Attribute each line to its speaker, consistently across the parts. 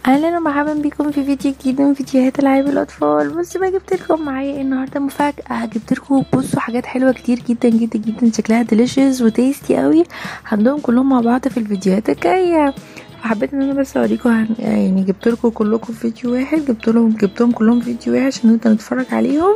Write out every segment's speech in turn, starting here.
Speaker 1: اهلا ومرحبا بكم في فيديو جديد من فيديوهات العاب الاطفال بصوا بقى جبت لكم معايا إيه النهارده مفاجاه جبت لكم بصوا حاجات حلوه كتير جدا جدا جدا شكلها ديليشيس وتيستي قوي هندوهم كلهم مع بعض في الفيديوهات الجايه فحبيت ان انا بس اوريكم هن... يعني جبت لكم كلكم في فيديو واحد جبت لهم جبتهم كلهم في فيديو واحد عشان نقدر نتفرج عليهم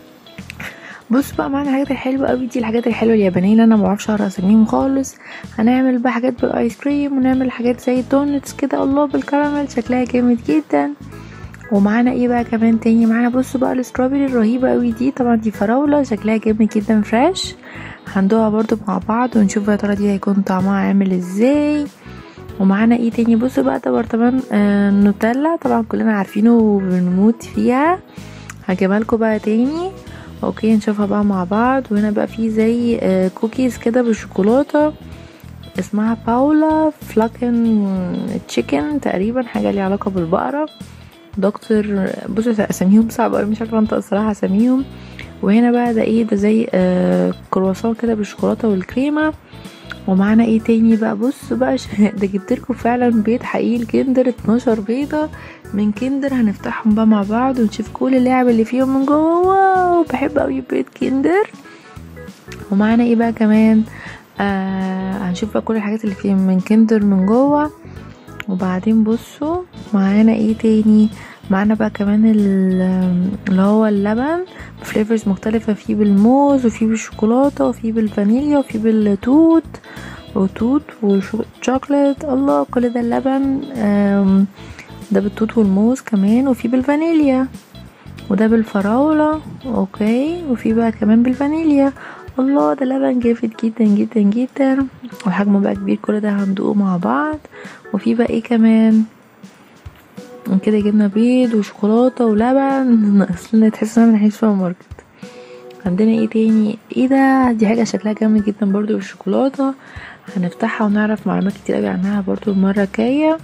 Speaker 1: بصوا بقى معانا الحاجات الحلوه قوي دي الحاجات الحلوه اليابانيه اللي انا ما بعرفش اقرا اساميهم خالص هنعمل بقى حاجات بالايس كريم ونعمل حاجات زي الدونتس كده الله بالكراميل شكلها جامد جدا ومعانا ايه بقى كمان تاني معانا بصوا بقى الاستروبري الرهيبه قوي دي طبعا دي فراوله شكلها جامد جدا فريش هندوها برضو مع بعض ونشوف يا ترى دي هيكون طعمها عامل ازاي ومعانا ايه تاني بصوا بقى ده برطمان آه نوتيلا طبعا كلنا عارفينه وبنموت فيها هجيبها لكم بقى تاني اوكي نشوفها بقى مع بعض وهنا بقى في زي آه كوكيز كده بالشوكولاته اسمها باولا فلاكن تشيكن تقريبا حاجه ليها علاقه بالبقره دكتور بصوا اساميهم صعبه قوي مش عارفه انطق الصراحه اساميهم وهنا بقى ده ايه ده زي آه كرواسون كده بالشوكولاته والكريمه ومعانا ايه تاني بقى بص بقى ده جبت لكم فعلا بيض حقيقي الكندر 12 بيضه من كندر هنفتحهم بقى مع بعض ونشوف كل اللعب اللي فيهم من جوه واو بحب قوي بيض كندر ومعانا ايه بقى كمان آه هنشوف بقى كل الحاجات اللي فيهم من كندر من جوه وبعدين بصوا معانا ايه تاني معانا بقى كمان اللي هو اللبن بفليفرز مختلفة فيه بالموز وفيه بالشوكولاتة وفيه بالفانيليا وفيه بالتوت وتوت وشوكولات الله كل ده اللبن ده بالتوت والموز كمان وفيه بالفانيليا وده بالفراولة اوكي وفيه بقى كمان بالفانيليا الله ده لبن جامد جدا جدا جدا وحجمه بقى كبير كل ده هندوقه مع بعض وفي بقى ايه كمان كده جبنا بيض وشوكولاته ولبن اصلا تحس ان احنا في سوبر ماركت عندنا ايه تاني ايه ده دي حاجه شكلها جامد جدا برضو بالشوكولاته هنفتحها ونعرف معلومات كتير قوي عنها برضو المره الجايه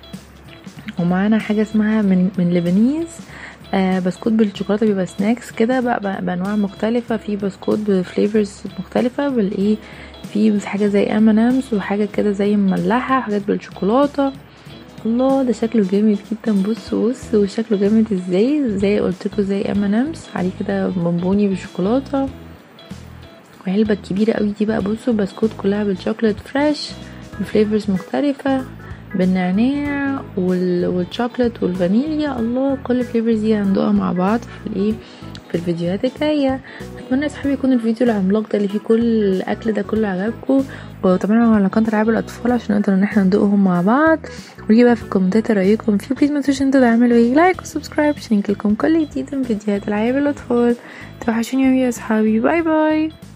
Speaker 1: ومعانا حاجه اسمها من من لبنيز آه بسكوت بالشوكولاته بيبقى سناكس كده بقى, بقى بانواع مختلفه في بسكوت بفليفرز مختلفه بالايه في حاجه زي امنامس وحاجه كده زي مملحه وحاجات بالشوكولاته الله ده شكله جامد جدا بص بص وشكله جامد ازاي زي قلتلكوا زي امنامس عليه كده بونبوني بالشوكولاته وعلبه كبيره قوي دي بقى بصوا بسكوت كلها بالشوكولات فريش بفليفرز مختلفه بالنعناع وال... والشوكولات والفانيليا الله كل الفليفرز دي هندوقها مع بعض في الايه في الفيديوهات الجايه اتمنى يا صحابي يكون الفيديو العملاق ده اللي فيه كل الاكل ده كله عجبكم وطبعا على قناه العاب الاطفال عشان نقدر ان احنا ندوقهم مع بعض وليه بقى في الكومنتات رايكم فيه بليز ما تنسوش انتوا تعملوا ايه لايك وسبسكرايب عشان يجيلكم كل جديد من فيديوهات العاب الاطفال توحشوني يا صحابي باي باي